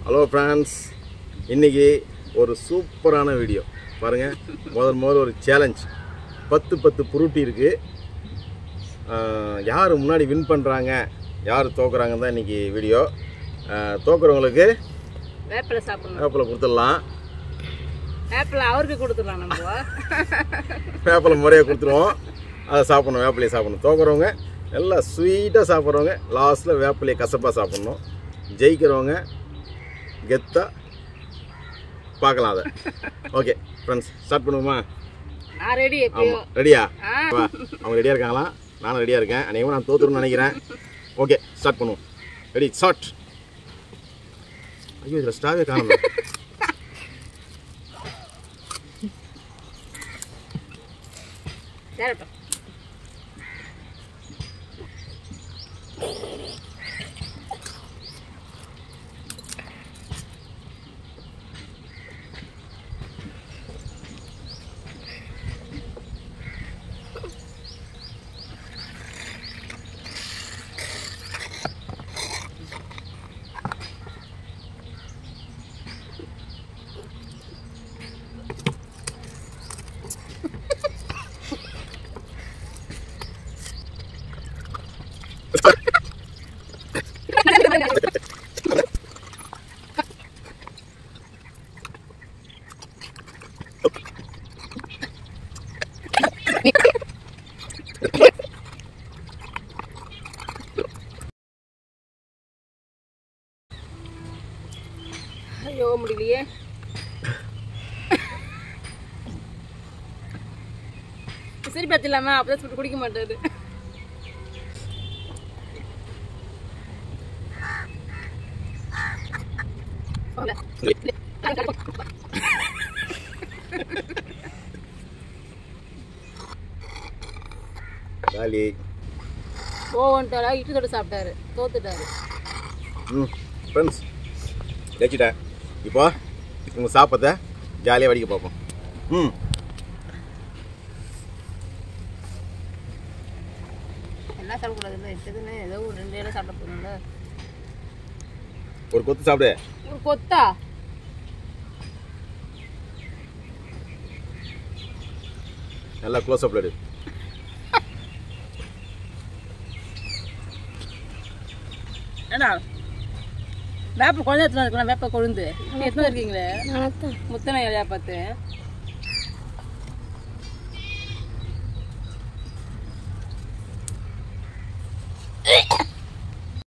Hello friends இன்னைக்கு ஒரு சூப்பரான வீடியோ பாருங்கள் முதல் முதல்ல ஒரு சேலஞ்ச் பத்து பத்து புருட்டி இருக்குது யார் முன்னாடி வின் பண்ணுறாங்க யார் தோக்குறாங்கன்னு தான் இன்றைக்கி வீடியோ தோக்குறவங்களுக்கு வேப்பிலை சாப்பிடணும் வேப்பில் கொடுத்துடலாம் வேப்பிலை அவருக்கு கொடுத்துடலாம் நம்ம வேப்பிலை முறையாக கொடுத்துருவோம் அதை சாப்பிடணும் வேப்பிலையை சாப்பிடணும் தோக்குறவங்க நல்லா ஸ்வீட்டாக சாப்பிட்றவங்க லாஸ்ட்டில் வேப்பிலையை கசப்பாக சாப்பிட்ணும் ஜெயிக்கிறவங்க கெத்தாக பார்க்கலாம் அதை ஓகே ஃப்ரெண்ட்ஸ் ஸ்டார்ட் பண்ணுவோமா நான் ரெடி எப்பயோ ஆமாம் ரெடியா ஆ. வா அவங்க ரெடியாக இருக்காங்களா நானும் ரெடியாக இருக்கேன் அநேகமாக நான் தோத்துருன்னு நினைக்கிறேன் ஓகே ஸ்டார்ட் பண்ணுவோம் ரெடி ஸ்டார்ட் ஐயோ இதில் ஸ்டாவே காணும் சேரட்டும் ஐயோ முடியலையே சரி பார்த்துலாமா அப்பதான் சொல்லிட்டு குடிக்க மாட்டாரு காலி ஓவன்ட்டாரா இட்டு தொட்டு சாப்பிட்டாரு தோத்துட்டாரு ம் ஃப்ரெண்ட்ஸ் ஜெயிச்சிட்டேன் இப்போ உங்கள் சாப்பத்தை ஜாலியாக வடிக்க பார்ப்போம் ம் எல்லாம் சாப்பிடக்கூடாதுல்ல எட்டுதுன்னு ஏதோ ஒரு ரெண்டு இடம் சாப்பிட போகணும்ல ஒரு கொத்து சாப்பிடு ஒரு கொத்தா நல்லா க்ளோஸ் அப்ல எடு ஏடா வேப்ப குழந்தை எடுத்துட்டு இருக்கலாம் வேப்ப கொழுந்து நீ எத்தனை இருக்கீங்களே முத்தனை இலையா பார்த்து